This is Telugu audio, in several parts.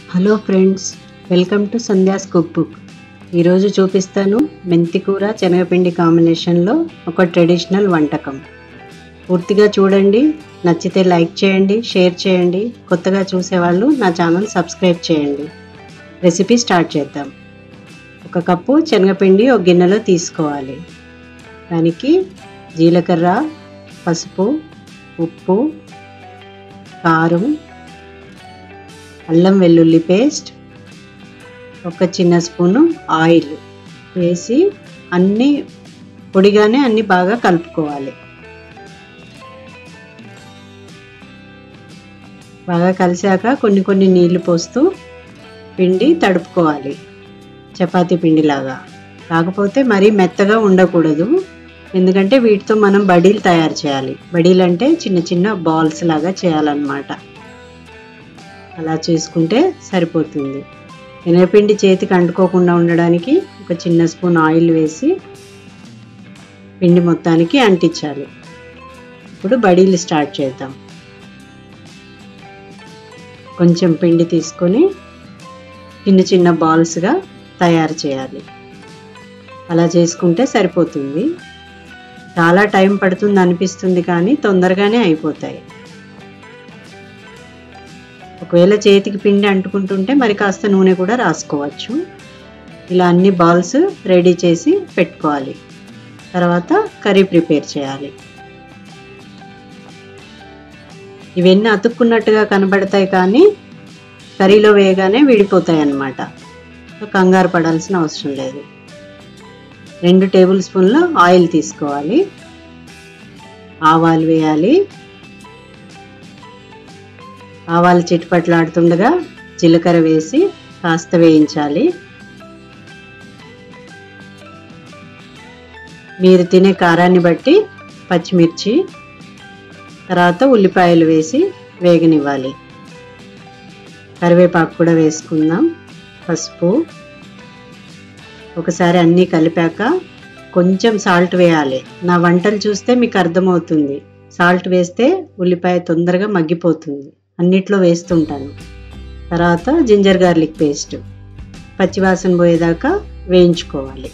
hello friends welcome to Sandhya's cookbook ఈరోజు చూపిస్తాను మెంతికూర శనగపిండి కాంబినేషన్లో ఒక ట్రెడిషనల్ వంటకం పూర్తిగా చూడండి నచ్చితే లైక్ చేయండి షేర్ చేయండి కొత్తగా చూసేవాళ్ళు నా ఛానల్ సబ్స్క్రైబ్ చేయండి రెసిపీ స్టార్ట్ చేద్దాం ఒక కప్పు శనగపిండి ఒక గిన్నెలో తీసుకోవాలి దానికి జీలకర్ర పసుపు ఉప్పు కారం అల్లం వెల్లుల్లి పేస్ట్ ఒక చిన్న స్పూను ఆయిల్ వేసి అన్నీ పొడిగానే అన్ని బాగా కలుపుకోవాలి బాగా కలిసాక కొన్ని కొన్ని నీళ్లు పోస్తూ పిండి తడుపుకోవాలి చపాతీ పిండిలాగా కాకపోతే మరీ మెత్తగా ఉండకూడదు ఎందుకంటే వీటితో మనం బడీలు తయారు చేయాలి బడీలు అంటే చిన్న చిన్న బాల్స్ లాగా చేయాలన్నమాట అలా చేసుకుంటే సరిపోతుంది శనగపిండి చేతికి అంటుకోకుండా ఉండడానికి ఒక చిన్న స్పూన్ ఆయిల్ వేసి పిండి మొత్తానికి అంటించాలి ఇప్పుడు బడీలు స్టార్ట్ చేద్దాం కొంచెం పిండి తీసుకొని చిన్న చిన్న బాల్స్గా తయారు చేయాలి అలా చేసుకుంటే సరిపోతుంది చాలా టైం పడుతుంది అనిపిస్తుంది కానీ తొందరగానే అయిపోతాయి ఒకవేళ చేతికి పిండి అంటుకుంటుంటే మరి కాస్త నూనె కూడా రాసుకోవచ్చు ఇలా అన్ని బాల్స్ రెడీ చేసి పెట్టుకోవాలి తర్వాత కర్రీ ప్రిపేర్ చేయాలి ఇవన్నీ అతుక్కున్నట్టుగా కనబడతాయి కానీ కర్రీలో వేయగానే విడిపోతాయి అన్నమాట కంగారు పడాల్సిన అవసరం లేదు రెండు టేబుల్ స్పూన్ల ఆయిల్ తీసుకోవాలి ఆవాలు వేయాలి ఆవాలు చిట్టుపట్లాడుతుండగా జీలకర్ర వేసి కాస్త వేయించాలి మీరు తినే కారాన్ని బట్టి పచ్చిమిర్చి తర్వాత ఉల్లిపాయలు వేసి వేగనివ్వాలి కరివేపాకు కూడా వేసుకుందాం పసుపు ఒకసారి అన్నీ కలిపాక కొంచెం సాల్ట్ వేయాలి నా వంటలు చూస్తే మీకు అర్థమవుతుంది సాల్ట్ వేస్తే ఉల్లిపాయ తొందరగా మగ్గిపోతుంది అన్నిట్లో వేస్తుంటాను తర్వాత జింజర్ గార్లిక్ పేస్ట్ పచ్చివాసన పోయేదాకా వేయించుకోవాలి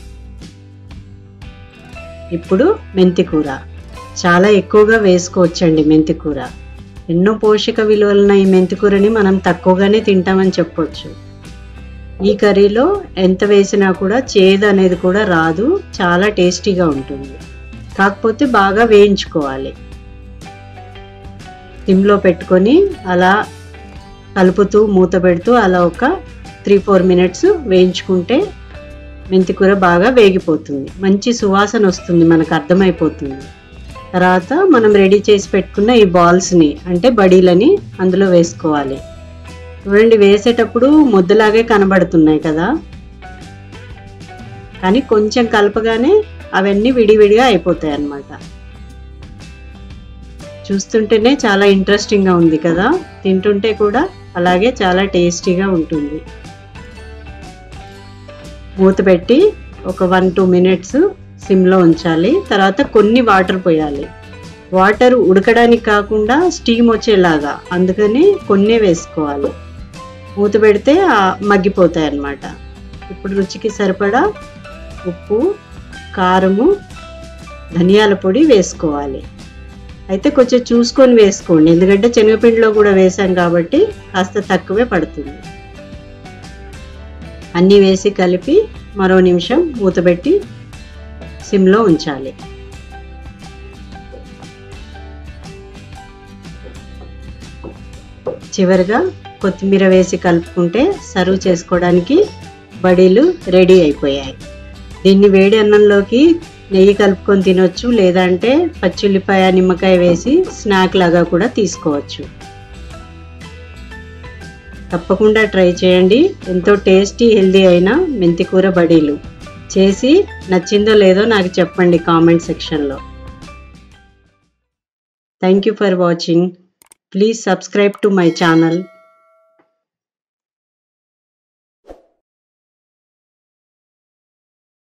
ఇప్పుడు మెంతికూర చాలా ఎక్కువగా వేసుకోవచ్చండి మెంతికూర ఎన్నో పోషక విలువలున్న ఈ మెంతికూరని మనం తక్కువగానే తింటామని చెప్పొచ్చు ఈ కర్రీలో ఎంత వేసినా కూడా చేదు అనేది కూడా రాదు చాలా టేస్టీగా ఉంటుంది కాకపోతే బాగా వేయించుకోవాలి సిమ్లో పెట్టుకొని అలా కలుపుతూ మూత పెడుతూ అలా ఒక త్రీ ఫోర్ మినిట్స్ వేయించుకుంటే మెంతికూర బాగా వేగిపోతుంది మంచి సువాసన వస్తుంది మనకు అర్థమైపోతుంది తర్వాత మనం రెడీ చేసి పెట్టుకున్న ఈ బాల్స్ని అంటే బడీలని అందులో వేసుకోవాలి చూడండి వేసేటప్పుడు ముద్దలాగే కనబడుతున్నాయి కదా కానీ కొంచెం కలపగానే అవన్నీ విడివిడిగా అయిపోతాయి అన్నమాట చూస్తుంటేనే చాలా ఇంట్రెస్టింగ్గా ఉంది కదా తింటుంటే కూడా అలాగే చాలా టేస్టీగా ఉంటుంది మూత పెట్టి ఒక వన్ టూ మినిట్స్ సిమ్లో ఉంచాలి తర్వాత కొన్ని వాటర్ పోయాలి వాటర్ ఉడకడానికి కాకుండా స్టీమ్ వచ్చేలాగా అందుకని కొన్ని వేసుకోవాలి మూత పెడితే మగ్గిపోతాయి అన్నమాట ఇప్పుడు రుచికి సరిపడా ఉప్పు కారము ధనియాల పొడి వేసుకోవాలి అయితే కొంచెం చూసుకొని వేసుకోండి ఎందుకంటే శనగపిండిలో కూడా వేసాం కాబట్టి కాస్త తక్కువే పడుతుంది అన్నీ వేసి కలిపి మరో నిమిషం మూతపెట్టి సిమ్లో ఉంచాలి చివరిగా కొత్తిమీర వేసి కలుపుకుంటే సర్వ్ చేసుకోవడానికి బడీలు రెడీ అయిపోయాయి దీన్ని వేడి అన్నంలోకి నెయ్యి కలుపుకొని తినొచ్చు లేదంటే పచ్చిల్లిపాయ నిమ్మకాయ వేసి స్నాక్ లాగా కూడా తీసుకోవచ్చు తప్పకుండా ట్రై చేయండి ఎంతో టేస్టీ హెల్దీ అయిన మెంతికూర బడీలు చేసి నచ్చిందో లేదో నాకు చెప్పండి కామెంట్ సెక్షన్లో thank you for watching please subscribe to my channel